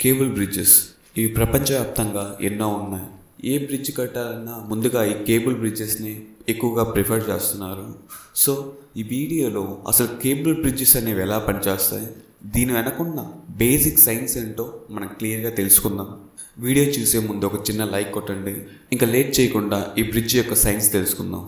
cable bridges ఇవి ప్రపంచవ్యాప్తంగా ఎన్నో ఉన్నాయి ఏ బ్రిడ్జ్ కట్టాలన్నా ముందుగా ఈ కేబుల్ బ్రిడ్జెస్ని ఎక్కువగా ప్రిఫర్ చేస్తున్నారు సో ఈ వీడియోలో అసలు కేబుల్ బ్రిడ్జెస్ అనేవి ఎలా పనిచేస్తాయి దీని వెనకున్న బేసిక్ సైన్స్ ఏంటో మనం క్లియర్గా తెలుసుకుందాం వీడియో చూసే ముందు ఒక చిన్న లైక్ కొట్టండి ఇంకా లేట్ చేయకుండా ఈ బ్రిడ్జ్ యొక్క సైన్స్ తెలుసుకుందాం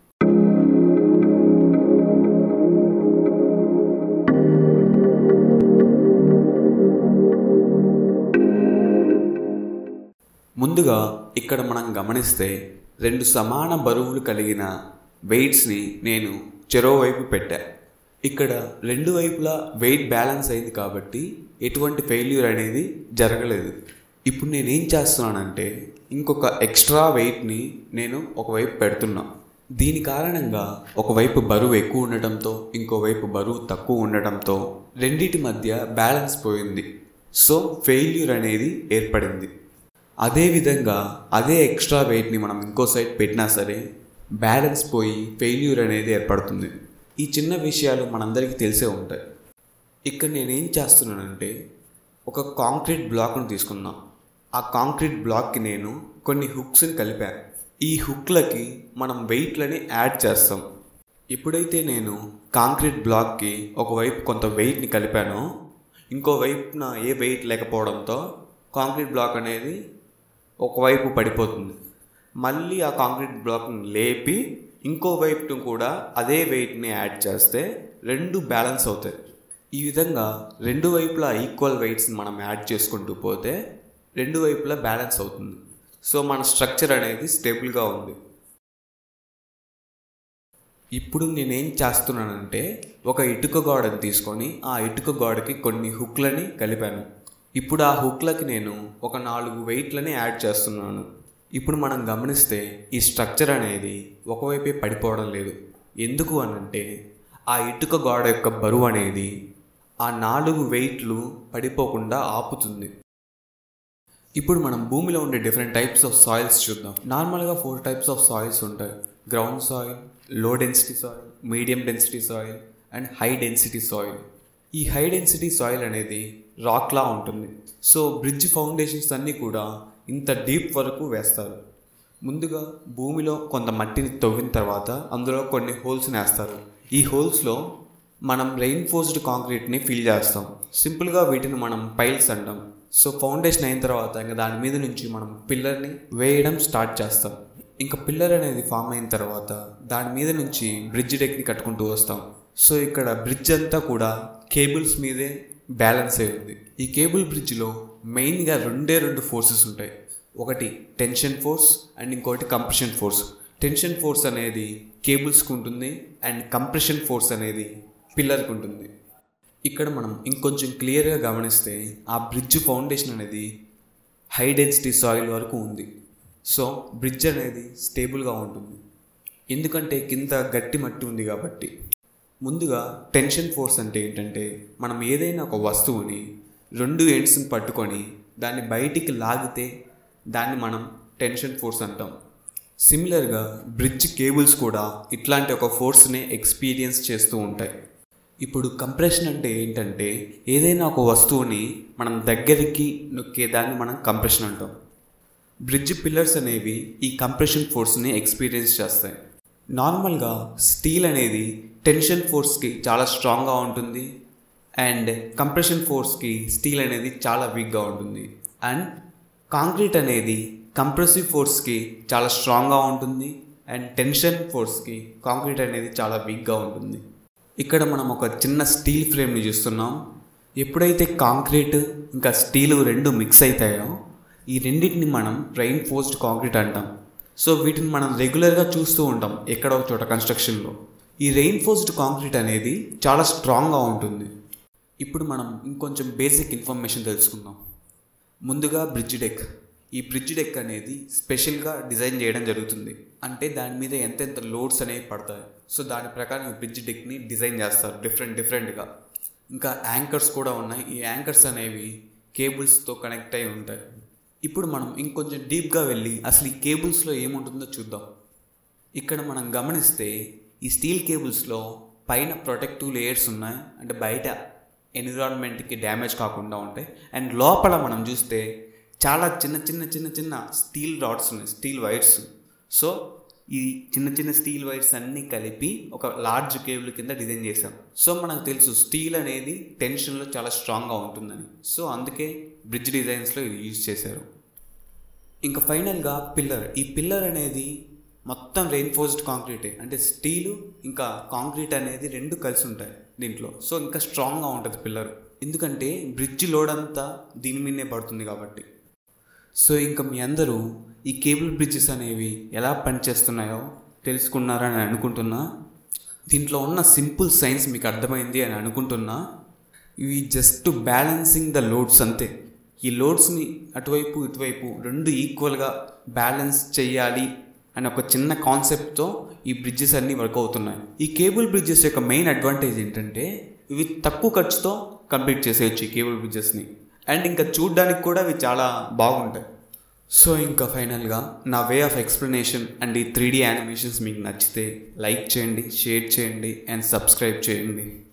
ముందుగా ఇక్కడ మనం గమనిస్తే రెండు సమాన బరువులు కలిగిన వెయిట్స్ని నేను చెరో వైపు పెట్టా ఇక్కడ రెండు వైపులా వెయిట్ బ్యాలెన్స్ అయింది కాబట్టి ఎటువంటి ఫెయిల్యూర్ అనేది జరగలేదు ఇప్పుడు నేనేం చేస్తున్నానంటే ఇంకొక ఎక్స్ట్రా వెయిట్ని నేను ఒకవైపు పెడుతున్నా దీని కారణంగా ఒకవైపు బరువు ఎక్కువ ఉండటంతో ఇంకోవైపు బరువు తక్కువ ఉండటంతో రెండిటి మధ్య బ్యాలెన్స్ పోయింది సో ఫెయిల్యూర్ అనేది ఏర్పడింది అదేవిధంగా అదే ఎక్స్ట్రా వెయిట్ని మనం ఇంకో సైడ్ పెట్టినా సరే బ్యాలెన్స్ పోయి ఫెయిల్యూర్ అనేది ఏర్పడుతుంది ఈ చిన్న విషయాలు మనందరికీ తెలిసే ఉంటాయి ఇక్కడ నేనేం చేస్తున్నానంటే ఒక కాంక్రీట్ బ్లాక్ను తీసుకున్నా ఆ కాంక్రీట్ బ్లాక్కి నేను కొన్ని హుక్స్ని కలిపాను ఈ హుక్లకి మనం వెయిట్లని యాడ్ చేస్తాం ఎప్పుడైతే నేను కాంక్రీట్ బ్లాక్కి ఒకవైపు కొంత వెయిట్ని కలిపానో ఇంకో వైపున ఏ వెయిట్ లేకపోవడంతో కాంక్రీట్ బ్లాక్ అనేది ఒకవైపు పడిపోతుంది మళ్ళీ ఆ కాంక్రీట్ బ్లాక్ని లేపి ఇంకో వైపును కూడా అదే వెయిట్ని యాడ్ చేస్తే రెండు బ్యాలెన్స్ అవుతాయి ఈ విధంగా రెండు వైపులా ఈక్వల్ వెయిట్స్ని మనం యాడ్ చేసుకుంటూ పోతే రెండు వైపులా బ్యాలెన్స్ అవుతుంది సో మన స్ట్రక్చర్ అనేది స్టేబుల్గా ఉంది ఇప్పుడు నేనేం చేస్తున్నానంటే ఒక ఇటుక గోడని తీసుకొని ఆ ఇటుక గోడకి కొన్ని హుక్లని కలిపాను ఇప్పుడు ఆ హుక్లకి నేను ఒక నాలుగు వెయిట్లని యాడ్ చేస్తున్నాను ఇప్పుడు మనం గమనిస్తే ఈ స్ట్రక్చర్ అనేది ఒకవైపే పడిపోవడం లేదు ఎందుకు అనంటే ఆ ఇటుక గోడ యొక్క బరువు అనేది ఆ నాలుగు వెయిట్లు పడిపోకుండా ఆపుతుంది ఇప్పుడు మనం భూమిలో ఉండే డిఫరెంట్ టైప్స్ ఆఫ్ సాయిల్స్ చూద్దాం నార్మల్గా ఫోర్ టైప్స్ ఆఫ్ సాయిల్స్ ఉంటాయి ground soil low density soil medium density soil and high density soil ఈ హై డెన్సిటీ సాయిల్ అనేది రాక్లా ఉంటుంది సో బ్రిడ్జ్ ఫౌండేషన్స్ అన్నీ కూడా ఇంత డీప్ వరకు వేస్తారు ముందుగా భూమిలో కొంత మట్టిని తవ్విన తర్వాత అందులో కొన్ని హోల్స్ని వేస్తారు ఈ హోల్స్లో మనం రెయిన్ఫోర్స్డ్ కాంక్రీట్ని ఫిల్ చేస్తాం సింపుల్గా వీటిని మనం పైల్స్ అంటాం సో ఫౌండేషన్ అయిన తర్వాత ఇంకా దాని మీద నుంచి మనం పిల్లర్ని వేయడం స్టార్ట్ చేస్తాం ఇంకా పిల్లర్ అనేది ఫామ్ అయిన తర్వాత దాని మీద నుంచి బ్రిడ్జ్ డెక్ని కట్టుకుంటూ వస్తాం సో ఇక్కడ బ్రిడ్జ్ అంతా కూడా కేబుల్స్ మీదే బ్యాలెన్స్ అయి ఉంది ఈ కేబుల్ బ్రిడ్జ్లో మెయిన్గా రెండే రెండు ఫోర్సెస్ ఉంటాయి ఒకటి టెన్షన్ ఫోర్స్ అండ్ ఇంకోటి కంప్రెషన్ ఫోర్స్ టెన్షన్ ఫోర్స్ అనేది కేబుల్స్కి ఉంటుంది అండ్ కంప్రెషన్ ఫోర్స్ అనేది పిల్లర్కి ఉంటుంది ఇక్కడ మనం ఇంకొంచెం క్లియర్గా గమనిస్తే ఆ బ్రిడ్జ్ ఫౌండేషన్ అనేది హై డెన్సిటీ సాయిల్ వరకు ఉంది సో బ్రిడ్జ్ అనేది స్టేబుల్గా ఉంటుంది ఎందుకంటే కింద గట్టి మట్టి ఉంది కాబట్టి ముందుగా టెన్షన్ ఫోర్స్ అంటే ఏంటంటే మనం ఏదైనా ఒక వస్తువుని రెండు ఎండ్స్ని పట్టుకొని దాన్ని బయటికి లాగితే దాన్ని మనం టెన్షన్ ఫోర్స్ అంటాం సిమిలర్గా బ్రిడ్జ్ కేబుల్స్ కూడా ఇట్లాంటి ఒక ఫోర్స్ని ఎక్స్పీరియన్స్ చేస్తూ ఉంటాయి ఇప్పుడు కంప్రెషన్ అంటే ఏంటంటే ఏదైనా ఒక వస్తువుని మనం దగ్గరికి నొక్కేదాన్ని మనం కంప్రెషన్ అంటాం బ్రిడ్జ్ పిల్లర్స్ అనేవి ఈ కంప్రెషన్ ఫోర్స్ని ఎక్స్పీరియన్స్ చేస్తాయి నార్మల్గా స్టీల్ అనేది టెన్షన్ ఫోర్స్కి చాలా స్ట్రాంగ్గా ఉంటుంది అండ్ కంప్రెషన్ ఫోర్స్కి స్టీల్ అనేది చాలా వీక్గా ఉంటుంది అండ్ కాంక్రీట్ అనేది కంప్రెసివ్ ఫోర్స్కి చాలా స్ట్రాంగ్గా ఉంటుంది అండ్ టెన్షన్ ఫోర్స్కి కాంక్రీట్ అనేది చాలా వీక్గా ఉంటుంది ఇక్కడ మనం ఒక చిన్న స్టీల్ ఫ్రేమ్ని చూస్తున్నాం ఎప్పుడైతే కాంక్రీట్ ఇంకా స్టీల్ రెండు మిక్స్ అవుతాయో ఈ రెండింటిని మనం రైన్ ఫోర్స్డ్ కాంక్రీట్ అంటాం సో వీటిని మనం రెగ్యులర్గా చూస్తూ ఉంటాం ఎక్కడో ఒక చోట కన్స్ట్రక్షన్లో ఈ రెయిన్ ఫోర్స్డ్ కాంక్రీట్ అనేది చాలా స్ట్రాంగ్గా ఉంటుంది ఇప్పుడు మనం ఇంకొంచెం బేసిక్ ఇన్ఫర్మేషన్ తెలుసుకుందాం ముందుగా బ్రిడ్జ్ డెక్ ఈ బ్రిడ్జ్ డెక్ అనేది స్పెషల్గా డిజైన్ చేయడం జరుగుతుంది అంటే దాని మీద ఎంతెంత లోడ్స్ అనేవి పడతాయి సో దాని ప్రకారం ఈ బ్రిడ్జ్ డెక్ని డిజైన్ చేస్తారు డిఫరెంట్ డిఫరెంట్గా ఇంకా యాంకర్స్ కూడా ఉన్నాయి ఈ యాంకర్స్ అనేవి కేబుల్స్తో కనెక్ట్ అయి ఉంటాయి ఇప్పుడు మనం ఇంకొంచెం డీప్గా వెళ్ళి అసలు ఈ కేబుల్స్లో ఏముంటుందో చూద్దాం ఇక్కడ మనం గమనిస్తే ఈ స్టీల్ కేబుల్స్లో పైన ప్రొటెక్టివ్ లేయర్స్ ఉన్నాయి అంటే బయట ఎన్విరాన్మెంట్కి డ్యామేజ్ కాకుండా ఉంటాయి అండ్ లోపల మనం చూస్తే చాలా చిన్న చిన్న చిన్న చిన్న స్టీల్ రాడ్స్ ఉన్నాయి స్టీల్ వైర్స్ సో ఈ చిన్న చిన్న స్టీల్ వైర్స్ అన్నీ కలిపి ఒక లార్జ్ కేబుల్ కింద డిజైన్ చేశాం సో మనకు తెలుసు స్టీల్ అనేది టెన్షన్లో చాలా స్ట్రాంగ్గా ఉంటుందని సో అందుకే బ్రిడ్జ్ డిజైన్స్లో ఇది యూజ్ చేశారు ఇంకా ఫైనల్గా పిల్లర్ ఈ పిల్లర్ అనేది మొత్తం రెయిన్ఫోర్స్డ్ కాంక్రీటే అంటే స్టీలు ఇంకా కాంక్రీట్ అనేది రెండు కలిసి ఉంటాయి దీంట్లో సో ఇంకా స్ట్రాంగ్గా ఉంటుంది పిల్లర్ ఎందుకంటే బ్రిడ్జ్ లోడ్ అంతా దీని మీదనే పడుతుంది కాబట్టి సో ఇంకా మీ అందరూ ఈ కేబుల్ బ్రిడ్జెస్ అనేవి ఎలా పనిచేస్తున్నాయో తెలుసుకున్నారని అనుకుంటున్నా దీంట్లో ఉన్న సింపుల్ సైన్స్ మీకు అర్థమైంది అని అనుకుంటున్నా ఇవి జస్ట్ బ్యాలెన్సింగ్ ద లోడ్స్ అంతే ఈ లోడ్స్ని అటువైపు ఇటువైపు రెండు ఈక్వల్గా బ్యాలెన్స్ చేయాలి అని ఒక చిన్న కాన్సెప్ట్తో ఈ బ్రిడ్జెస్ అన్నీ వర్క్ అవుతున్నాయి ఈ కేబుల్ బ్రిడ్జెస్ యొక్క మెయిన్ అడ్వాంటేజ్ ఏంటంటే ఇవి తక్కువ ఖర్చుతో కంప్లీట్ చేసేయచ్చు ఈ కేబుల్ బ్రిడ్జెస్ని అండ్ ఇంకా చూడ్డానికి కూడా ఇవి చాలా బాగుంటాయి సో ఇంకా ఫైనల్గా నా వే ఆఫ్ ఎక్స్ప్లెనేషన్ అండ్ ఈ త్రీ డీ యానిమేషన్స్ మీకు నచ్చితే లైక్ చేయండి షేర్ చేయండి అండ్ సబ్స్క్రైబ్ చేయండి